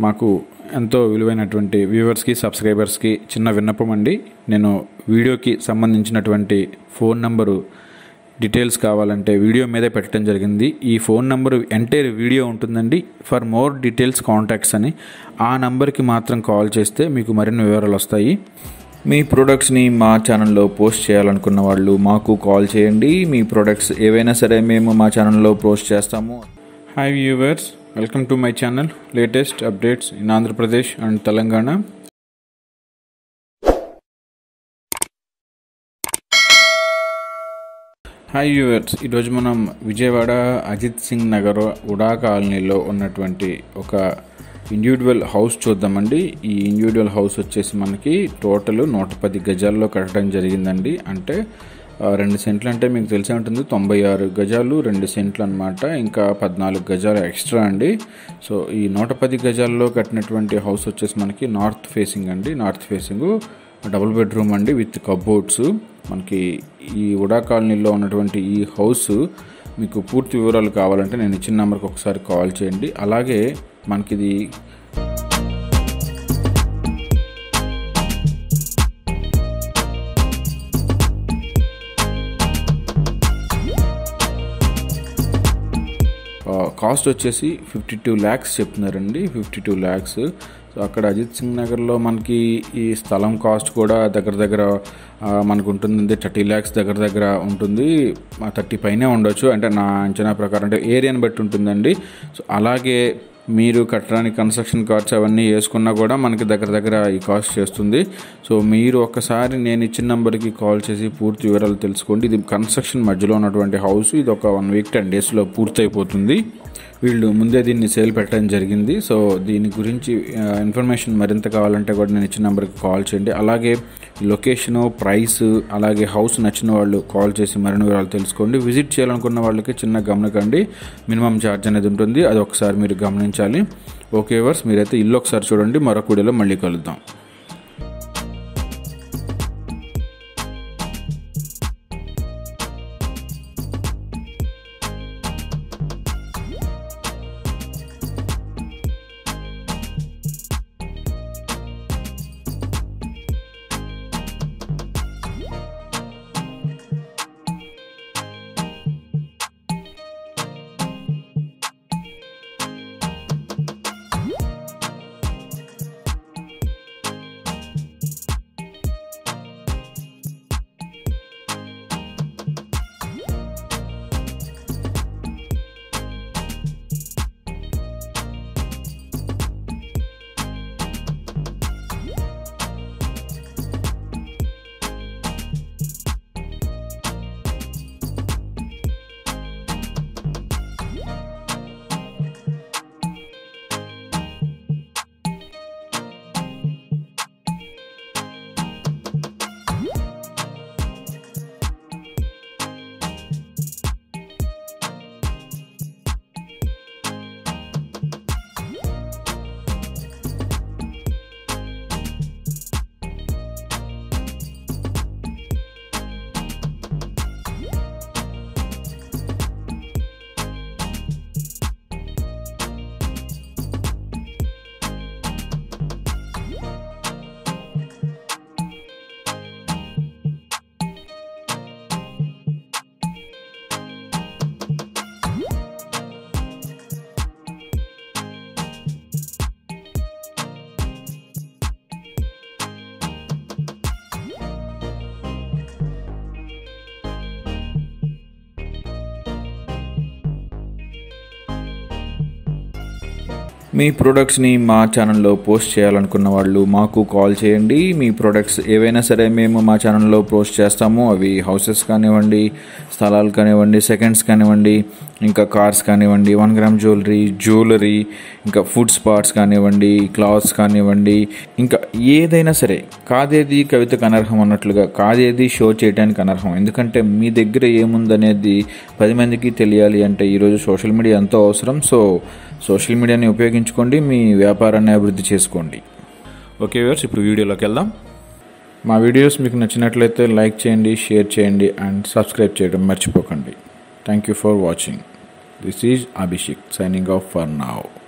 మాకు ఎంతో విలువైనటువంటి వ్యూవర్స్కి సబ్స్క్రైబర్స్కి చిన్న విన్నపం అండి నేను వీడియోకి సంబంధించినటువంటి ఫోన్ నంబరు డీటెయిల్స్ కావాలంటే వీడియో మీదే పెట్టడం జరిగింది ఈ ఫోన్ నంబరు ఎంటైర్ వీడియో ఉంటుందండి ఫర్ మోర్ డీటెయిల్స్ కాంటాక్ట్స్ అని ఆ నంబర్కి మాత్రం కాల్ చేస్తే మీకు మరిన్ని వివరాలు వస్తాయి మీ ప్రొడక్ట్స్ని మా ఛానల్లో పోస్ట్ చేయాలనుకున్న వాళ్ళు మాకు కాల్ చేయండి మీ ప్రొడక్ట్స్ ఏవైనా సరే మేము మా ఛానల్లో పోస్ట్ చేస్తాము hi viewers welcome to my channel latest updates in Andhra Pradesh and Telangana hi viewers ఈరోజు మనం విజయవాడ అజిత్ సింగ్ నగర్ ఉడా కాలనీలో ఉన్నటువంటి ఒక ఇండివిజువల్ హౌస్ చూద్దామండి ఈ ఇండివిజువల్ హౌస్ వచ్చేసి మనకి టోటల్ నూట పది గజాల్లో కట్టడం జరిగిందండి అంటే ఆ, రెండు సెంట్లు అంటే మీకు తెలిసే ఉంటుంది తొంభై ఆరు గజాలు రెండు సెంట్లు అనమాట ఇంకా పద్నాలుగు గజాలు ఎక్స్ట్రా అండి సో ఈ నూట పది గజాల్లో కట్టినటువంటి హౌస్ వచ్చేసి మనకి నార్త్ ఫేసింగ్ అండి నార్త్ ఫేసింగ్ డబుల్ బెడ్రూమ్ అండి విత్ కబోర్డ్స్ మనకి ఈ ఉడా కాలనీలో ఉన్నటువంటి ఈ హౌస్ మీకు పూర్తి వివరాలు కావాలంటే నేను ఇచ్చిన నెంబర్కి ఒకసారి కాల్ చేయండి అలాగే మనకి ఇది కాస్ట్ వచ్చేసి ఫిఫ్టీ టూ ల్యాక్స్ చెప్తున్నారండి ఫిఫ్టీ టూ ల్యాక్స్ సో అక్కడ అజిత్ సింగ్ నగర్లో మనకి ఈ స్థలం కాస్ట్ కూడా దగ్గర దగ్గర ఆ, మనకు ఉంటుంది థర్టీ ల్యాక్స్ దగ్గర దగ్గర ఉంటుంది థర్టీ పైనే ఉండొచ్చు అంటే నా అంచనా ప్రకారం అంటే ఏరియాని బట్టి ఉంటుందండి సో అలాగే మీరు కట్టడానికి కన్స్ట్రక్షన్ కార్డ్స్ అవన్నీ వేసుకున్నా కూడా మనకి దగ్గర దగ్గర ఈ కాస్ట్ చేస్తుంది సో మీరు ఒక్కసారి నేను ఇచ్చిన నెంబర్కి కాల్ చేసి పూర్తి వివరాలు తెలుసుకోండి ఇది కన్స్ట్రక్షన్ మధ్యలో ఉన్నటువంటి హౌస్ ఇది ఒక వన్ వీక్ టెన్ డేస్లో పూర్తయిపోతుంది వీళ్ళు ముందే దీన్ని సేల్ పెట్టడం జరిగింది సో దీని గురించి ఆ, ఇన్ఫర్మేషన్ మరింత కావాలంటే కూడా నేను ఇచ్చిన నెంబర్కి కాల్ చేయండి అలాగే లొకేషను ప్రైస్ అలాగే హౌస్ నచ్చిన వాళ్ళు కాల్ చేసి మరిన్ని వివరాలు తెలుసుకోండి విజిట్ చేయాలనుకున్న వాళ్ళకి చిన్న గమనకండి మినిమం ఛార్జ్ అనేది ఉంటుంది అది ఒకసారి మీరు గమనించాలి ఓకే వర్స్ మీరైతే ఇల్లు ఒకసారి చూడండి మరొక వీడియోలో మళ్ళీ కలుద్దాం మీ ప్రొడక్ట్స్ని మా ఛానల్లో పోస్ట్ చేయాలనుకున్న వాళ్ళు మాకు కాల్ చేయండి మీ ప్రొడక్ట్స్ ఏవైనా సరే మేము మా ఛానల్లో పోస్ట్ చేస్తాము అవి హౌసెస్ కానివ్వండి స్థలాలు కానివ్వండి సెకండ్స్ కానివ్వండి ఇంకా కార్స్ కానివ్వండి వన్ గ్రామ్ జ్యువెలరీ జ్యువెలరీ ఇంకా ఫుడ్ స్పాట్స్ కానివ్వండి క్లాత్స్ కానివ్వండి ఇంకా ఏదైనా సరే కాదేది కవితకు అనర్హం అన్నట్లుగా కాదేది షో చేయడానికి అనర్హం ఎందుకంటే మీ దగ్గర ఏముందనేది పది మందికి తెలియాలి అంటే ఈరోజు సోషల్ మీడియా ఎంతో అవసరం సో సోషల్ మీడియాని ఉపయోగించుకోండి మీ వ్యాపారాన్ని అభివృద్ధి చేసుకోండి ఓకే వ్యూవర్స్ ఇప్పుడు వీడియోలోకి వెళ్దాం మా వీడియోస్ మీకు నచ్చినట్లయితే లైక్ చేయండి షేర్ చేయండి అండ్ సబ్స్క్రైబ్ చేయడం మర్చిపోకండి thank you for watching this is Abhishek signing off for now